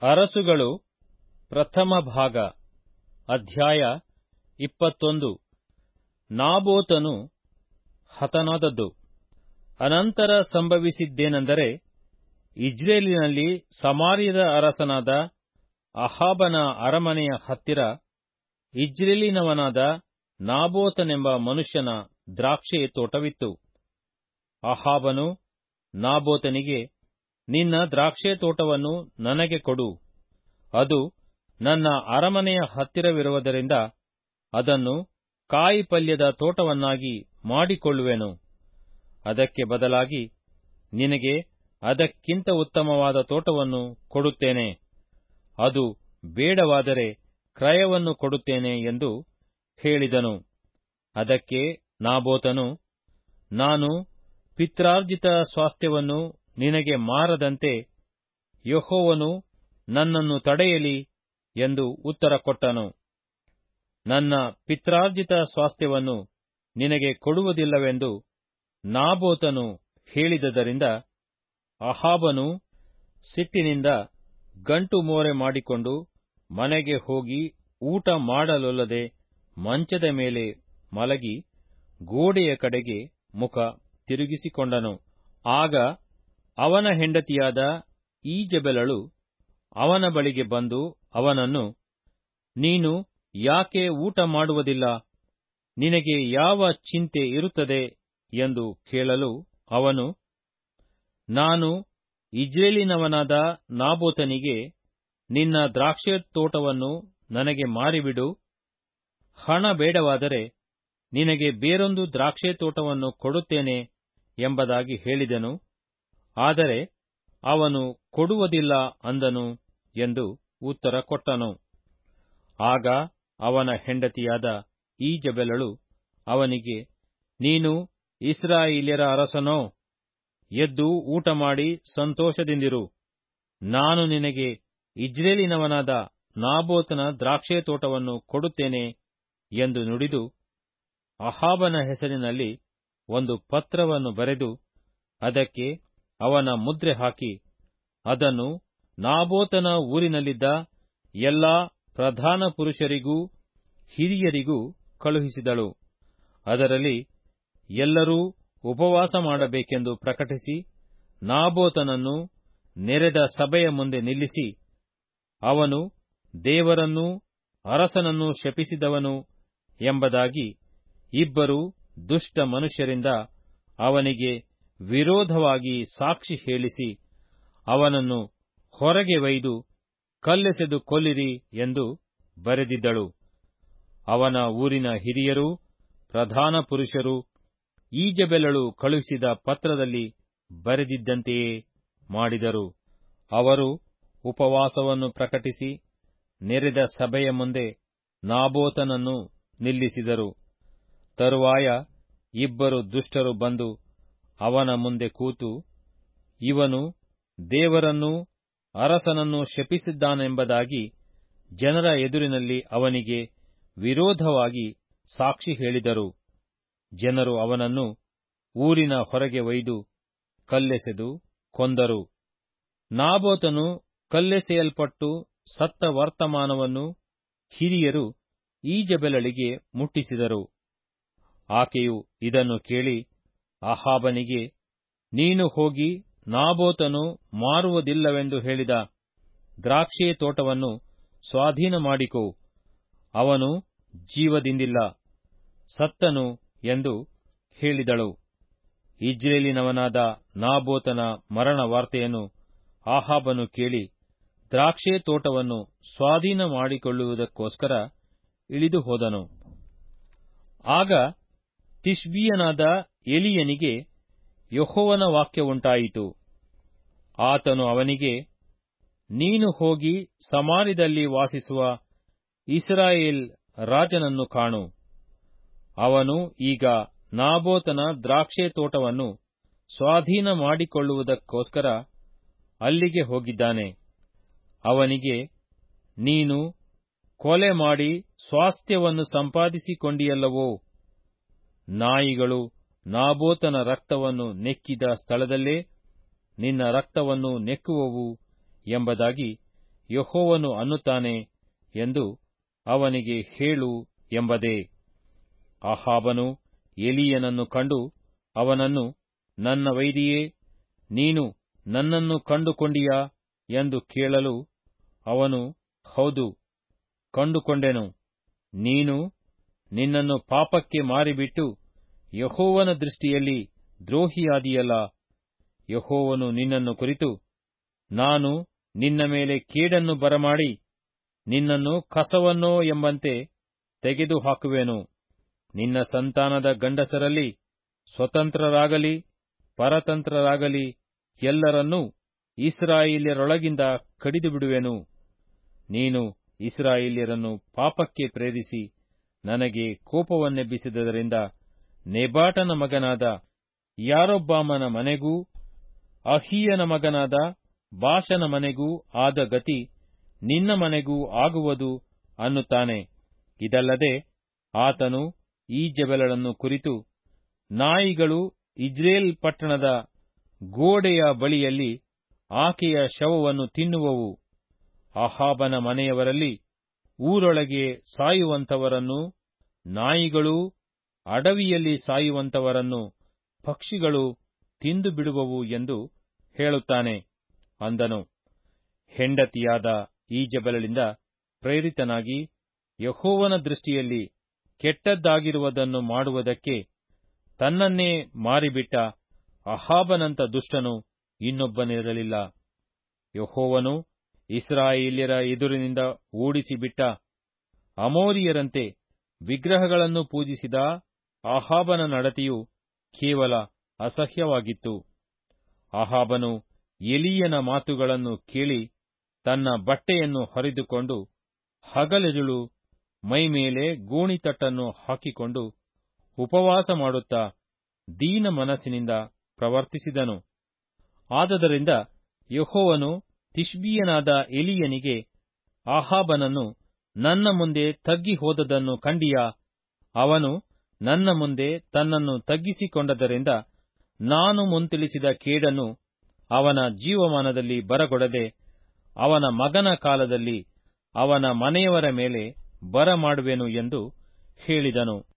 ಅರಸುಗಳು ಪ್ರಥಮ ಭಾಗ ಅಧ್ಯಾಯ ಇಪ್ಪತ್ತೊಂದು ನಾಬೋತನು ಹತನಾದದ್ದು ಅನಂತರ ಸಂಭವಿಸಿದ್ದೇನೆಂದರೆ ಇಜ್ರೇಲಿನಲ್ಲಿ ಸಮಾರ್ಯದ ಅರಸನಾದ ಅಹಾಬನ ಅರಮನೆಯ ಹತ್ತಿರ ಇಜ್ರೇಲಿನವನಾದ ನಾಬೋತನೆಂಬ ಮನುಷ್ಯನ ದ್ರಾಕ್ಷೆ ತೋಟವಿತ್ತು ಅಹಾಬನು ನಾಬೋತನಿಗೆ ನಿನ್ನ ದ್ರಾಕ್ಷೆ ತೋಟವನ್ನು ನನಗೆ ಕೊಡು ಅದು ನನ್ನ ಅರಮನೆಯ ಹತ್ತಿರವಿರುವುದರಿಂದ ಅದನ್ನು ಕಾಯಿಪಲ್ಯದ ತೋಟವನ್ನಾಗಿ ಮಾಡಿಕೊಳ್ಳುವೆನು ಅದಕ್ಕೆ ಬದಲಾಗಿ ನಿನಗೆ ಅದಕ್ಕಿಂತ ಉತ್ತಮವಾದ ತೋಟವನ್ನು ಕೊಡುತ್ತೇನೆ ಅದು ಬೇಡವಾದರೆ ಕ್ರಯವನ್ನು ಕೊಡುತ್ತೇನೆ ಎಂದು ಹೇಳಿದನು ಅದಕ್ಕೆ ನಾಬೋತನು ನಾನು ಪಿತ್ರಾರ್ಜಿತ ಸ್ವಾಸ್ಥ್ಯವನ್ನು ನಿನಗೆ ಮಾರದಂತೆ ಯೆಹೋವನು ನನ್ನನ್ನು ತಡೆಯಲಿ ಎಂದು ಉತ್ತರ ಕೊಟ್ಟನು ನನ್ನ ಪಿತ್ರಾರ್ಜಿತ ಸ್ವಾಸ್ಥ್ಯವನ್ನು ನಿನಗೆ ಕೊಡುವುದಿಲ್ಲವೆಂದು ನಾಬೋತನು ಹೇಳಿದ್ದರಿಂದ ಅಹಾಬನು ಸಿಟ್ಟಿನಿಂದ ಗಂಟು ಮೋರೆ ಮಾಡಿಕೊಂಡು ಮನೆಗೆ ಹೋಗಿ ಊಟ ಮಾಡಲೊಲ್ಲದೆ ಮಂಚದ ಮೇಲೆ ಮಲಗಿ ಗೋಡೆಯ ಕಡೆಗೆ ಮುಖ ತಿರುಗಿಸಿಕೊಂಡನು ಆಗ ಅವನ ಹೆಂಡತಿಯಾದ ಈಜೆಬೆಲಳು ಅವನ ಬಳಿಗೆ ಬಂದು ಅವನನ್ನು ನೀನು ಯಾಕೆ ಊಟ ಮಾಡುವುದಿಲ್ಲ ನಿನಗೆ ಯಾವ ಚಿಂತೆ ಇರುತ್ತದೆ ಎಂದು ಕೇಳಲು ಅವನು ನಾನು ಇಜ್ರೇಲಿನವನಾದ ನಾಬೋತನಿಗೆ ನಿನ್ನ ದ್ರಾಕ್ಷೆ ತೋಟವನ್ನು ನನಗೆ ಮಾರಿಬಿಡು ಹಣ ಬೇಡವಾದರೆ ನಿನಗೆ ಬೇರೊಂದು ದ್ರಾಕ್ಷೆ ತೋಟವನ್ನು ಕೊಡುತ್ತೇನೆ ಎಂಬುದಾಗಿ ಹೇಳಿದೆನು ಆದರೆ ಅವನು ಕೊಡುವುದಿಲ್ಲ ಅಂದನು ಎಂದು ಉತ್ತರ ಕೊಟ್ಟನು ಆಗ ಅವನ ಹೆಂಡತಿಯಾದ ಈಜಬೆಲಳು ಅವನಿಗೆ ನೀನು ಇಸ್ರಾಯೇಲ್ಯರ ಅರಸನೋ ಎದ್ದು ಊಟ ಮಾಡಿ ಸಂತೋಷದಿಂದಿರು ನಾನು ನಿನಗೆ ಇಜ್ರೇಲಿನವನಾದ ನಾಬೋತನ ದ್ರಾಕ್ಷೆ ತೋಟವನ್ನು ಕೊಡುತ್ತೇನೆ ಎಂದು ನುಡಿದು ಅಹಾಬನ ಹೆಸರಿನಲ್ಲಿ ಒಂದು ಪತ್ರವನ್ನು ಬರೆದು ಅದಕ್ಕೆ ಅವನ ಮುದ್ರೆ ಹಾಕಿ ಅದನ್ನು ನಾಬೋತನ ಊರಿನಲ್ಲಿದ್ದ ಎಲ್ಲಾ ಪ್ರಧಾನ ಪುರುಷರಿಗೂ ಹಿರಿಯರಿಗೂ ಕಳುಹಿಸಿದಳು ಅದರಲ್ಲಿ ಎಲ್ಲರೂ ಉಪವಾಸ ಮಾಡಬೇಕೆಂದು ಪ್ರಕಟಿಸಿ ನಾಬೋತನನ್ನು ನೆರೆದ ಸಭೆಯ ಮುಂದೆ ನಿಲ್ಲಿಸಿ ಅವನು ದೇವರನ್ನೂ ಅರಸನನ್ನೂ ಶಪಿಸಿದವನು ಎಂಬುದಾಗಿ ಇಬ್ಬರು ದುಷ್ಟ ಮನುಷ್ಯರಿಂದ ಅವನಿಗೆ ವಿರೋಧವಾಗಿ ಸಾಕ್ಷಿ ಹೇಳಿಸಿ ಅವನನ್ನು ಹೊರಗೆ ಒಯ್ದು ಕಲ್ಲೆಸೆದು ಕೊಲ್ಲಿರಿ ಎಂದು ಬರೆದಿದ್ದಳು ಅವನ ಊರಿನ ಹಿರಿಯರೂ ಪ್ರಧಾನ ಪುರುಷರು ಈಜಬೆಲಳು ಕಳುಹಿಸಿದ ಪತ್ರದಲ್ಲಿ ಬರೆದಿದ್ದಂತೆಯೇ ಮಾಡಿದರು ಅವರು ಉಪವಾಸವನ್ನು ಪ್ರಕಟಿಸಿ ನೆರೆದ ಸಭೆಯ ಮುಂದೆ ನಾಬೋತನನ್ನು ನಿಲ್ಲಿಸಿದರು ತರುವಾಯ ಇಬ್ಬರು ದುಷ್ಟರು ಬಂದು ಅವನ ಮುಂದೆ ಕೂತು ಇವನು ದೇವರನ್ನೂ ಅರಸನನ್ನು ಶಪಿಸಿದ್ದಾನೆಂಬುದಾಗಿ ಜನರ ಎದುರಿನಲ್ಲಿ ಅವನಿಗೆ ವಿರೋಧವಾಗಿ ಸಾಕ್ಷಿ ಹೇಳಿದರು ಜನರು ಅವನನ್ನು ಊರಿನ ಹೊರಗೆ ಒಯ್ದು ಕಲ್ಲೆಸೆದು ಕೊಂದರು ನಾಬೋತನು ಕಲ್ಲೆಸೆಯಲ್ಪಟ್ಟು ಸತ್ತ ವರ್ತಮಾನವನ್ನು ಹಿರಿಯರು ಈಜಬೆಲಳಿಗೆ ಮುಟ್ಟಿಸಿದರು ಆಕೆಯು ಇದನ್ನು ಕೇಳಿ ಅಹಾಬನಿಗೆ ನೀನು ಹೋಗಿ ನಾಬೋತನು ಮಾರುವುದಿಲ್ಲವೆಂದು ಹೇಳಿದ ದ್ರಾಕ್ಷೆ ತೋಟವನ್ನು ಸ್ವಾಧೀನ ಮಾಡಿಕೋ ಅವನು ಜೀವದಿಂದಿಲ್ಲ ಸತ್ತನು ಎಂದು ಹೇಳಿದಳು ಇಜ್ರೇಲಿನವನಾದ ನಾಬೋತನ ಮರಣ ವಾರ್ತೆಯನ್ನು ಆಹಾಬನು ಕೇಳಿ ದ್ರಾಕ್ಷೆ ತೋಟವನ್ನು ಸ್ವಾಧೀನ ಮಾಡಿಕೊಳ್ಳುವುದಕ್ಕೋಸ್ಕರ ಇಳಿದು ಹೋದನು ಆಗ ತಿಷ್ಬೀಯನಾದ ಎಲಿಯನಿಗೆ ಯಹೋವನ ವಾಕ್ಯವುಂಟಾಯಿತು ಆತನು ಅವನಿಗೆ ನೀನು ಹೋಗಿ ಸಮಾರ್ಯದಲ್ಲಿ ವಾಸಿಸುವ ಇಸ್ರಾಯೇಲ್ ರಾಜನನ್ನು ಕಾಣು ಅವನು ಈಗ ನಾಬೋತನ ದ್ರಾಕ್ಷೆ ತೋಟವನ್ನು ಸ್ವಾಧೀನ ಮಾಡಿಕೊಳ್ಳುವುದಕ್ಕೋಸ್ಕರ ಅಲ್ಲಿಗೆ ಹೋಗಿದ್ದಾನೆ ಅವನಿಗೆ ನೀನು ಕೊಲೆ ಮಾಡಿ ಸ್ವಾಸ್ಥ್ಯವನ್ನು ಸಂಪಾದಿಸಿಕೊಂಡಿಯಲ್ಲವೋ ನಾಯಿಗಳು ನಾಬೋತನ ರಕ್ತವನ್ನು ನೆಕ್ಕಿದ ಸ್ಥಳದಲ್ಲೇ ನಿನ್ನ ರಕ್ತವನ್ನು ನೆಕ್ಕುವವು ಎಂಬುದಾಗಿ ಯಹೋವನು ಅನ್ನುತ್ತಾನೆ ಎಂದು ಅವನಿಗೆ ಹೇಳು ಎಂಬುದೇ ಅಹಾಬನು ಎಲಿಯನನ್ನು ಕಂಡು ಅವನನ್ನು ನನ್ನ ವೈರಿಯೇ ನೀನು ನನ್ನನ್ನು ಕಂಡುಕೊಂಡಿಯಾ ಎಂದು ಕೇಳಲು ಅವನು ಹೌದು ಕಂಡುಕೊಂಡೆನು ನೀನು ನಿನ್ನನ್ನು ಪಾಪಕ್ಕೆ ಮಾರಿಬಿಟ್ಟು ಯಹೋವನ ದೃಷ್ಟಿಯಲ್ಲಿ ದ್ರೋಹಿಯಾದಿಯಲ್ಲ ಯಹೋವನು ನಿನ್ನನ್ನು ಕುರಿತು ನಾನು ನಿನ್ನ ಮೇಲೆ ಕೇಡನ್ನು ಬರಮಾಡಿ ನಿನ್ನನ್ನು ಕಸವನ್ನೋ ಎಂಬಂತೆ ತೆಗೆದುಹಾಕುವೆನು ನಿನ್ನ ಸಂತಾನದ ಗಂಡಸರಲ್ಲಿ ಸ್ವತಂತ್ರರಾಗಲಿ ಪರತಂತ್ರರಾಗಲಿ ಎಲ್ಲರನ್ನೂ ಇಸ್ರಾಯೇಲ್ಯರೊಳಗಿಂದ ಕಡಿದು ಬಿಡುವೆನು ನೀನು ಇಸ್ರಾಯೇಲ್ಯರನ್ನು ಪಾಪಕ್ಕೆ ಪ್ರೇರಿಸಿ ನನಗೆ ಕೋಪವನ್ನೆಬ್ಬಿಸಿದ್ದರಿಂದ ನೆಬಾಟನ ಮಗನಾದ ಯಾರೊಬ್ಬಾಮನ ಮನೆಗೂ ಅಹೀಯನ ಮಗನಾದ ಬಾಷನ ಮನೆಗೂ ಆದ ಗತಿ ನಿನ್ನ ಮನೆಗೂ ಆಗುವುದು ಅನ್ನುತ್ತಾನೆ ಇದಲ್ಲದೆ ಆತನು ಈ ಜಬಲಳನ್ನು ಕುರಿತು ನಾಯಿಗಳು ಇಜ್ರೇಲ್ ಪಟ್ಟಣದ ಗೋಡೆಯ ಬಳಿಯಲ್ಲಿ ಆಕೆಯ ಶವವನ್ನು ತಿನ್ನುವವು ಅಹಾಬನ ಮನೆಯವರಲ್ಲಿ ಊರೊಳಗೆ ಸಾಯುವಂತವರನ್ನು ನಾಯಿಗಳೂ ಅಡವಿಯಲ್ಲಿ ಸಾಯುವಂತವರನ್ನು ಪಕ್ಷಿಗಳು ತಿಂದು ಬಿಡುವವು ಎಂದು ಹೇಳುತ್ತಾನೆ ಅಂದನು ಹೆಂಡತಿಯಾದ ಈಜೆಬೆಲಳಿಂದ ಪ್ರೇರಿತನಾಗಿ ಯಹೋವನ ದೃಷ್ಟಿಯಲ್ಲಿ ಕೆಟ್ಟದ್ದಾಗಿರುವುದನ್ನು ಮಾಡುವುದಕ್ಕೆ ತನ್ನನ್ನೇ ಮಾರಿಬಿಟ್ಟ ಅಹಾಬನಂತ ದುಷ್ಟನು ಇನ್ನೊಬ್ಬನಿರಲಿಲ್ಲ ಯಹೋವನು ಇಸ್ರಾಯೇಲ್ಯರ ಎದುರಿನಿಂದ ಓಡಿಸಿಬಿಟ್ಟ ಅಮೋರಿಯರಂತೆ ವಿಗ್ರಹಗಳನ್ನು ಪೂಜಿಸಿದ ಅಹಾಬನ ನಡತೆಯು ಕೇವಲ ಅಸಹ್ಯವಾಗಿತ್ತು ಅಹಾಬನು ಎಲೀಯನ ಮಾತುಗಳನ್ನು ಕೇಳಿ ತನ್ನ ಬಟ್ಟೆಯನ್ನು ಹರಿದುಕೊಂಡು ಹಗಲಿರುಳು ಮೈಮೇಲೆ ಗೋಣಿತಟ್ಟನ್ನು ಹಾಕಿಕೊಂಡು ಉಪವಾಸ ಮಾಡುತ್ತಾ ದೀನ ಮನಸ್ಸಿನಿಂದ ಪ್ರವರ್ತಿಸಿದನು ಆದದರಿಂದ ಯಹೋವನು ತಿಷ್ಬೀಯನಾದ ಎಲಿಯನಿಗೆ ಆಹಾಬನನ್ನು ನನ್ನ ಮುಂದೆ ತಗ್ಗಿ ಹೋದದನ್ನು ಕಂಡಿಯಾ ಅವನು ನನ್ನ ಮುಂದೆ ತನ್ನನ್ನು ತಗ್ಗಿಸಿಕೊಂಡದರಿಂದ ನಾನು ಮುಂತಿಳಿಸಿದ ಕೇಡನ್ನು ಅವನ ಜೀವಮಾನದಲ್ಲಿ ಬರಗೊಡದೆ ಅವನ ಮಗನ ಕಾಲದಲ್ಲಿ ಅವನ ಮನೆಯವರ ಮೇಲೆ ಬರಮಾಡುವೆನು ಎಂದು ಹೇಳಿದನು